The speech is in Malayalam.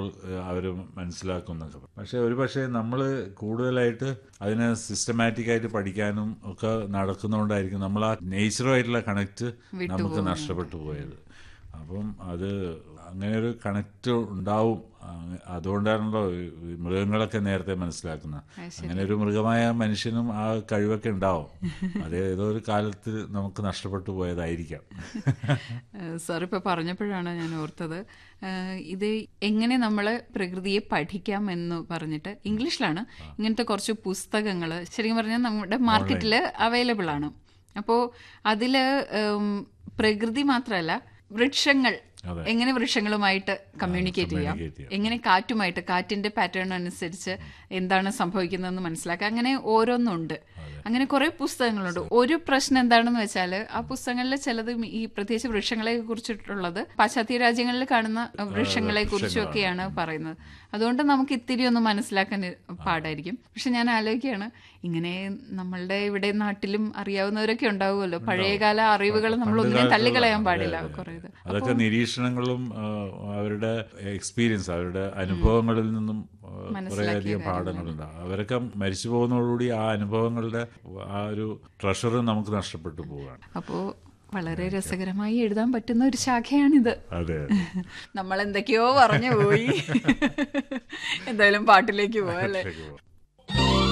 അവർ മനസ്സിലാക്കുന്നൊക്കെ പക്ഷെ ഒരു പക്ഷേ നമ്മൾ കൂടുതലായിട്ട് അതിനെ സിസ്റ്റമാറ്റിക് ആയിട്ട് പഠിക്കാനും ഒക്കെ നടക്കുന്നതുകൊണ്ടായിരിക്കും നമ്മൾ ആ നേച്ചറുമായിട്ടുള്ള കണക്ട് നമുക്ക് നഷ്ടപ്പെട്ടു പോയത് അപ്പം അത് അങ്ങനെ ഒരു കണക്ട് ഉണ്ടാവും അങ്ങ- അതുകൊണ്ടാണല്ലോ ഈ മൃഗങ്ങളൊക്കെ നേരത്തെ മനസ്സിലാക്കുന്നത് അങ്ങനെ ഒരു മൃഗമായ മനുഷ്യനും ആ കഴിവൊക്കെ ഉണ്ടാവും അത് ഏതോ ഒരു കാലത്ത് നമുക്ക് നഷ്ടപ്പെട്ടു പോയതായിരിക്കാം സാർ ഇപ്പോൾ പറഞ്ഞപ്പോഴാണ് ഞാൻ ഓർത്തത് ഏഹ് ഇത് എങ്ങനെ നമ്മൾ പ്രകൃതിയെ പഠിക്കാം എന്ന് പറഞ്ഞിട്ട് ഇംഗ്ലീഷിലാണ് ഇങ്ങനത്തെ കുറച്ച് പുസ്തകങ്ങൾ ശരിക്കും പറഞ്ഞാൽ നമ്മുടെ മാർക്കറ്റിൽ അവൈലബിൾ ആണ് അപ്പോൾ അതിൽ പ്രകൃതി മാത്രമല്ല വൃക്ഷങ്ങൾ അതെ. എങ്ങനെ വൃക്ഷങ്ങളുമായിട്ട് കമ്മ്യൂണിക്കേറ്റ് ചെയ്യാം communicate ചെയ്യാം. എങ്ങനെ കാറ്റുമായിട്ട് കാറ്റിന്റെ പാറ്റേൺ അനുസരിച്ച് എന്താണ് സംഭവിക്കുന്നതെന്ന് മനസ്സിലാക്കുക അങ്ങനെ ഓരോന്നുണ്ട് അങ്ങനെ കുറെ പുസ്തകങ്ങളുണ്ട് ഒരു പ്രശ്നം എന്താണെന്ന് വെച്ചാൽ ആ പുസ്തകങ്ങളിൽ ചിലത് ഈ പ്രത്യേകിച്ച് വൃക്ഷങ്ങളെ കുറിച്ചിട്ടുള്ളത് പാശ്ചാത്യ രാജ്യങ്ങളിൽ കാണുന്ന വൃക്ഷങ്ങളെ കുറിച്ചൊക്കെയാണ് പറയുന്നത് അതുകൊണ്ട് നമുക്ക് ഇത്തിരി ഒന്ന് മനസ്സിലാക്കാൻ പാടായിരിക്കും പക്ഷെ ഞാൻ ആലോചിക്കുകയാണ് ഇങ്ങനെ നമ്മളുടെ ഇവിടെ നാട്ടിലും അറിയാവുന്നവരൊക്കെ ഉണ്ടാവുമല്ലോ പഴയകാല അറിവുകൾ നമ്മൾ ഒന്നിനും തള്ളിക്കളയാൻ പാടില്ല കുറെ ഇത് അതൊക്കെ നിരീക്ഷണങ്ങളും ആ, അവരുടെ എക്സ്പീരിയൻസ് അവരുടെ അനുഭവങ്ങളിൽ നിന്നും ആ, കുറേയധികം പാഠങ്ങളുണ്ട് അവരൊക്കെ മരിച്ചു പോകുന്നതോടുകൂടി ആ അനുഭവങ്ങളുടെ ആ ഒരു ട്രഷർ നമുക്ക് നഷ്ടപ്പെട്ടു പോവുകയാണ് അപ്പോ വളരെ രസകരമായി എഴുതാൻ പറ്റുന്ന ഒരു ശാഖയാണിത് അതെ നമ്മൾ എന്തൊക്കെയോ പറഞ്ഞു പോയി എന്തായാലും പാട്ടിലേക്ക് പോവാം അല്ലേ ശരി.